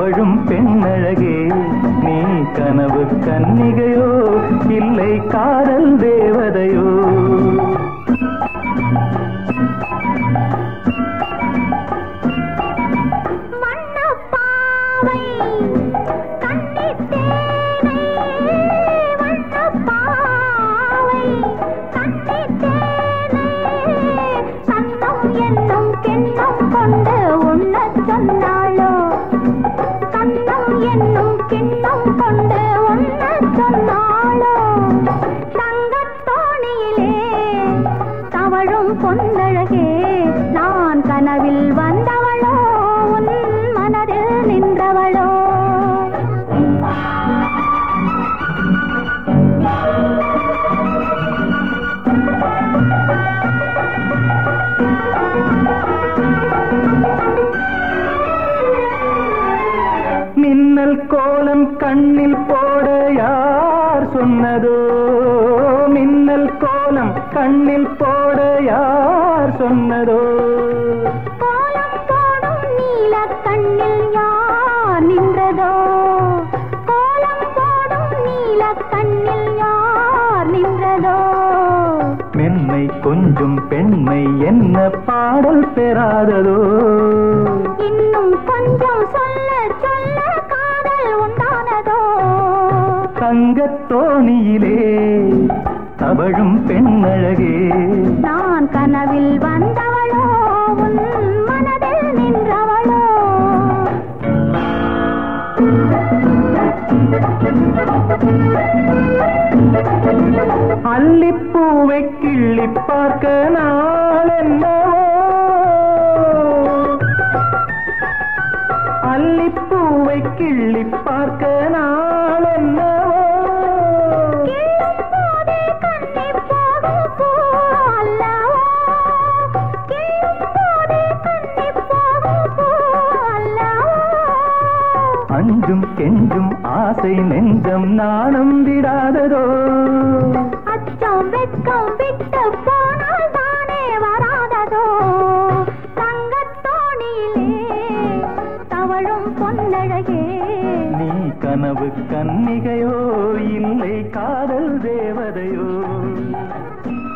தவழும் பெண்ணழகே நீ கனவு கன்னிகையோ இல்லை காதல் தேவதையோ வண்ணப்பாவை கன்னித் தேனை வண்ணப்பாவை கன்னித் தேனை கண்ணம் என்னும் கிண்ணம் கொண்டு உண்ணச் சொன்னாளோ கண்ணம் என்னும் கிண்ணம் கொண்டு உண்ணச் சொன்னாளோ தங்கத் தோணியிலே தவழும் பொன்னழகே நான் கனவில் வந்தவளோ உன் மனதில் நின்றவளோ மின்னல் கோலம் கண்ணில் போட யார் சொன்னதோ மின்னல் கோலம் கண்ணில் போட யார் சொன்னதோ கோலம் போடும் நீல கண்ணில் யார் நின்றதோ கோலம் போடும் நீல கண்ணில் யார் நின்றதோ மென்மை கொஞ்சம் பெண்மை என்ன பாடல் பெறாததோ இன்னும் கொஞ்சம் சொல்ல சொல்ல காதல் உண்டானதோ தங்கத் தோணியிலே தவழும் பெண்ணழகே நான் கனவில் வந்தவளோ உன் மனதில் நின்றவளோ அல்லிப்பூவை கிள்ளி பார்க்க நாள் என்னவோ அல்லிப்பூவை கிள்ளி பார்க்க நாள் என்னவோ கிள்ளும்போதே கண்ணிப் போகும் பூ அல்லவோ கிள்ளும்போதே கண்ணிப் போகும் பூ அல்லவோ அஞ்சும் கெஞ்சும் ஆசை நெஞ்சம் நாணம் விடாததோ அச்சம் வெட்கம் விட்டு போனால் தானே வராததோ தங்கத் தோணியிலே தவழும் பொன்னழகே நீ கனவு கன்னிகையோ இல்லை காதல் தேவதையோ